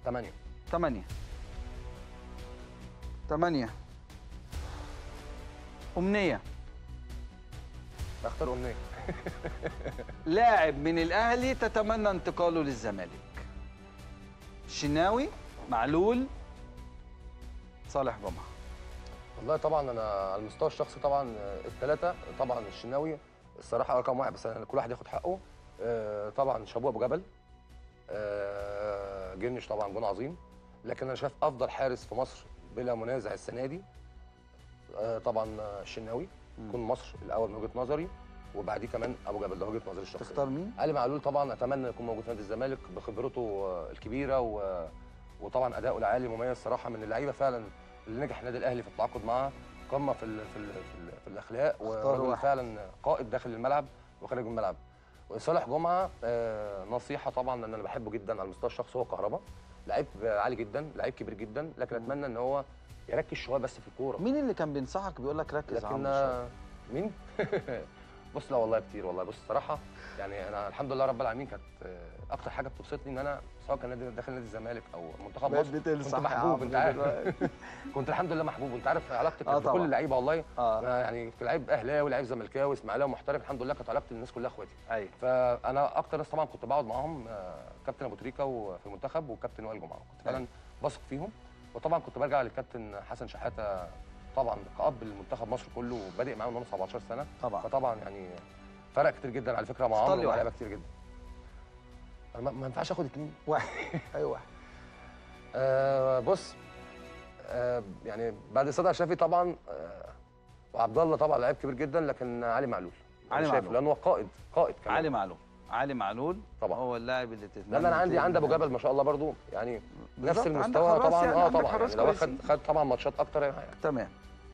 8 8 8 أمنية اختار امنيه لاعب من الأهلي تتمنى انتقاله للزمالك شناوي معلول صالح جمعة والله طبعا انا على المستوى الشخصي طبعا الثلاثه طبعا الشناوي الصراحه رقم واحد بس أنا كل واحد ياخد حقه آه، طبعا شابوه ابو جبل آه، جنش طبعا جون عظيم لكن انا شايف افضل حارس في مصر بلا منازع السنه دي آه، طبعا الشناوي يكون مصر الاول من وجهه نظري وبعديه كمان ابو جبل ده وجهه نظري الشخصيه تختار مين؟ علي معلول طبعا اتمنى يكون موجود في نادي الزمالك بخبرته آه، الكبيره و... وطبعا اداؤه العالي مميز صراحه من اللعيبه فعلا اللي نجح النادي الاهلي في التعاقد معاه قمه في ال... في ال... في, ال... في الاخلاق اختار ورجل واحد. فعلا قائد داخل الملعب وخارج الملعب وصالح جمعه آه، نصيحه طبعا لان انا بحبه جدا على المستوى الشخصي هو كهربا لعيب عالي جدا لعيب كبير جدا لكن اتمنى ان هو يركز شويه بس في الكوره مين اللي كان بينصحك بيقول لك ركز يا لكن عمرو شوية؟ مين؟ بص لا والله كتير والله بص الصراحه يعني انا الحمد لله رب العالمين كانت آه، اكتر حاجه بتبسطني ان انا سواء كان نادي داخل نادي الزمالك او منتخب بقيت مصر كنت بتنصح يا محبوب عمرو انت عارف دلوقتي. كنت الحمد لله محبوب وانت عارف علاقتي آه كانت طبعا. بكل اللعيبه والله اه أنا يعني في لعيب اهلاوي لعيب زملكاوي اسماعيلاوي محترف الحمد لله كانت علاقتي بالناس كلها اخواتي ايوه فانا اكتر ناس طبعا كنت بقعد معاهم آه، كابتن ابو تريكه وفي المنتخب وكابتن وائل جمعه كنت فعلا بثق فيهم وطبعا كنت برجع للكابتن حسن شحاته طبعا كاب للمنتخب مصر كله وبادئ معاهم وانا 17 سنه طبعا فطبعا يعني فرق كتير جدا على فكره مع اختار عمرو لي ومع واحد. لعيبه كتير جدا أنا ما ما ينفعش اخد اتنين واحد ايوه واحد آه بص آه يعني بعد صدق شافي طبعا آه وعبد الله طبعا لعيب كبير جدا لكن علي معلول أنا علي شايفه معلول. لانه هو قائد قائد كمان علي معلول علي معلول طبعا. هو اللاعب اللي تتمنى لان انا عندي تلاقيه عند ابو من- جبل ما شاء الله برضو يعني بالظبط، نفس عندك المستوى حراس طبعا يعني، اه عندك طبعا حراس يعني لو كويسين. خد خد طبعا ماتشات اكتر يعني تمام